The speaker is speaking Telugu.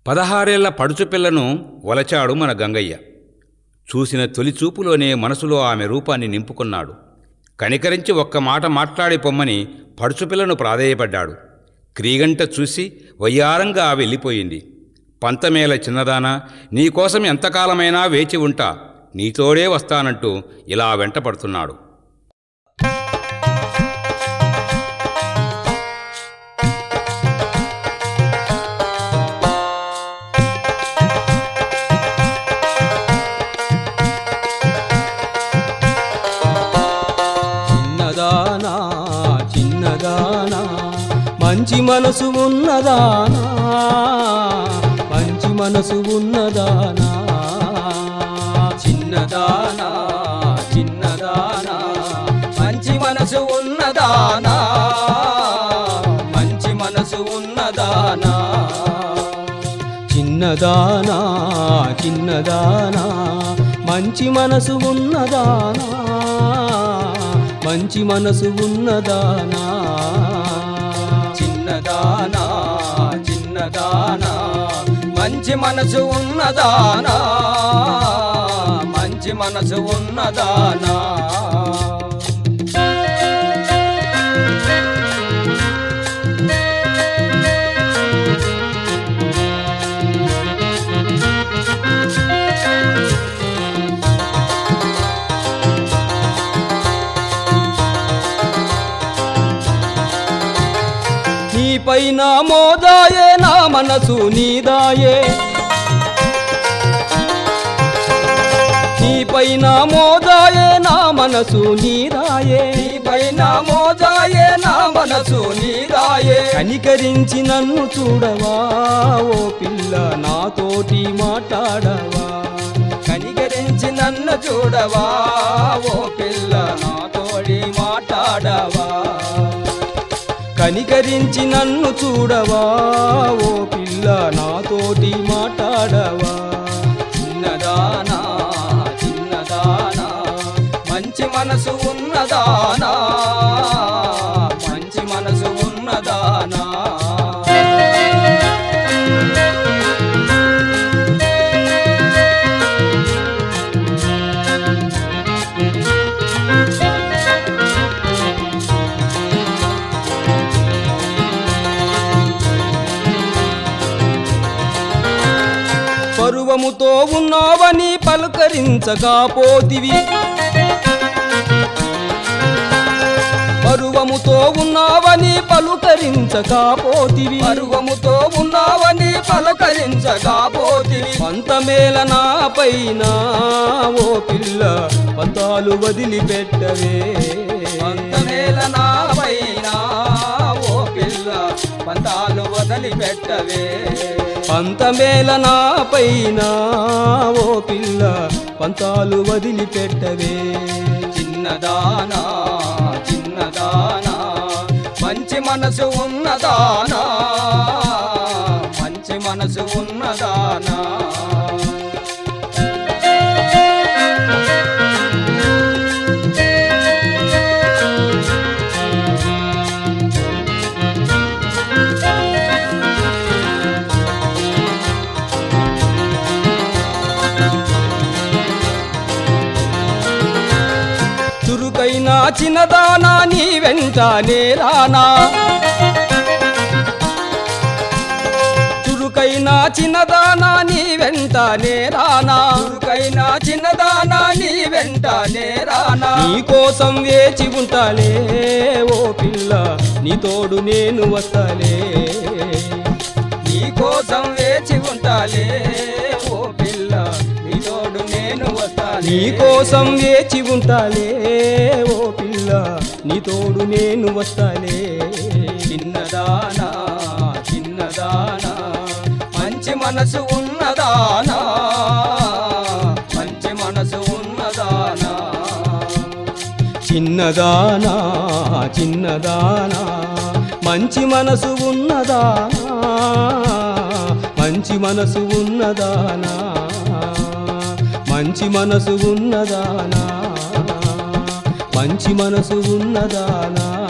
పదహారేళ్ల పడుచుపిల్లను వలచాడు మన గంగయ్య చూసిన తొలి చూపులోనే మనసులో ఆమె రూపాన్ని నింపుకున్నాడు కనికరించి ఒక్క మాట మాట్లాడి పొమ్మని పడుచుపిల్లను ప్రాధేయపడ్డాడు క్రీగంట చూసి వయ్యారంగా వెళ్ళిపోయింది పంతమేల చిన్నదానా నీకోసం ఎంతకాలమైనా వేచి ఉంటా నీతోడే వస్తానంటూ ఇలా వెంటపడుతున్నాడు చిన్నదానా చిన్నదానా మంచి మనసు ఉన్నదానా మంచి మనసు ఉన్నదానా చిన్నదానా చిన్నదానా మంచి మనసు ఉన్నదానా మంచి మనసు ఉన్నదానా చిన్నదానా చిన్నదానా మంచి మనసు ఉన్నదానా మంచి మనసు ఉన్నదానా చిన్నదానా చిన్నదానా మంచి మనసు ఉన్నదానా మంచి మనసు ఉన్నదానా నీపైన మోదాయే నా మనసు నీదాయే నీపైన మోదాయే నా మనసు నీదాయే నీపైన మోదాయే నా మనసు నీదాయే కనికరించి నన్ను చూడవా ఓ పిల్ల నాతోటి మాట్లాడవా కనికరించి నన్ను చూడవా ఓ పిల్ల నాతోటి మాట్లాడవా కనికరించి నన్ను చూడవా ఓ పిల్ల నాతోటి మాట్లాడవా చిన్నదానా చిన్నదానా మంచి మనసు ఉన్నదానా మంచి మనసు ఉన్నదానా పరువముతో ఉన్నావని పలుకరించకపోతివి పరువముతో ఉన్నావని పలుకరించకపోతివి పరువముతో ఉన్నావని పలకరించకపోతివి పంతమేల నా పైన ఓ పిల్ల పంతాలు వదిలిపెట్టవే పంతమేల నా పైన ఓ పిల్ల పంతాలు వదిలిపెట్టవే పంతమేల నా పైన ఓ పిల్ల పంతాలు వదిలిపెట్టవే చిన్నదానా చిన్నదానా మంచి మనసు ఉన్నదానా మంచి మనసు ఉన్నదానా చురుకైన చిన్నదానా నీ వెంట నేరానా చురుకైన చిన్నదానా నీ వెంట నేరానా చురుకైన చిన్నదానా నీ వెంట నేరానా నీ కోసం వేచి ఉంటాలే ఓ పిల్ల నీ తోడు నేను వస్తాలే నీ కోసం వేచి ఉంటాలే ఓ పిల్ల నీ తోడు నేను వస్తాలే నీ కోసం వేచి ఉంటాలే ఓ పిల్ల నీ తోడు నేను వస్తాలే చిన్నదానా చిన్నదానా మంచి మనసు ఉన్నదానా మంచి మనసు ఉన్నదానా చిన్నదానా చిన్నదానా మంచి మనసు ఉన్నదానా మంచి మనసు ఉన్నదానా మంచి మనసు ఉన్నదానా మంచి మనసు ఉన్నదానా